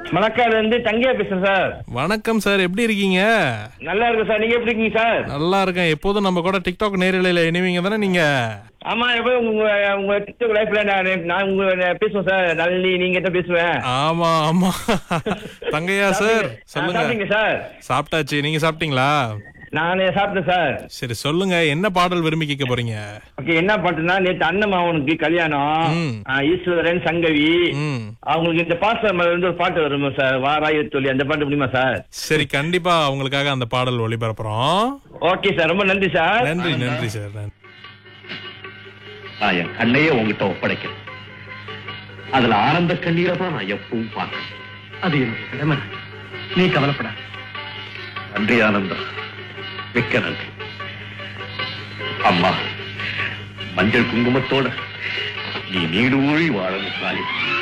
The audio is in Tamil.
மணக்கால இருந்து தங்கையா பேசுறேன் சார் வணக்கம் சார் எப்படி இருக்கீங்க நல்லா இருக்கு சார் நீங்க எப்படி இருக்கீங்க சார் நல்லா இருக்கேன் எப்போதும் நம்ம கூட டிக்டாக் நேரலையில இணைவீங்க தானே நீங்க ஆமா எப்போ உங்க உங்க டிக்டாக் லைஃப்ல நான் நான் உங்க பேசுவேன் சார் நல்லி நீங்க கிட்ட பேசுவேன் ஆமா ஆமா தங்கையா சார் சொல்லுங்க சாப்பிட்டீங்க சார் சாப்பிட்டாச்சு நீங்க சாப்பிட்டீங்களா நான் சாப்பிட்டேன் சார் சரி சொல்லுங்க என்ன பாடல் விரும்பி கேட்க போறீங்க ஓகே என்ன பாட்டுனா நேத்து அண்ணன் அவனுக்கு கல்யாணம் ம். ஆ, ஈஸ்வரன் சங்கவி ம் அவங்களுக்கு இந்த பாசமல இருந்து ஒரு பாட்டு வருமா சார் வாராய சொல்லி அந்த பாட்டு முடியுமா சார் சரி கண்டிப்பா உங்களுக்காக அந்த பாடல் ஒளிபரப்புறோம் ஓகே சார் ரொம்ப நன்றி சார் நன்றி நன்றி சார் நன்றி நான் என் கண்ணையே உங்ககிட்ட ஒப்படைக்கிறேன் அதுல ஆனந்த கண்ணீரை தான் நான் எப்பவும் பார்க்கிறேன் அது என்னுடைய கடமை நீ கவலைப்பட நன்றி ஆனந்தம் மிக்க நன்றி அம்மா மஞ்சள் குங்குமத்தோட நீ நீடு ஊழி வாழணும் தாய்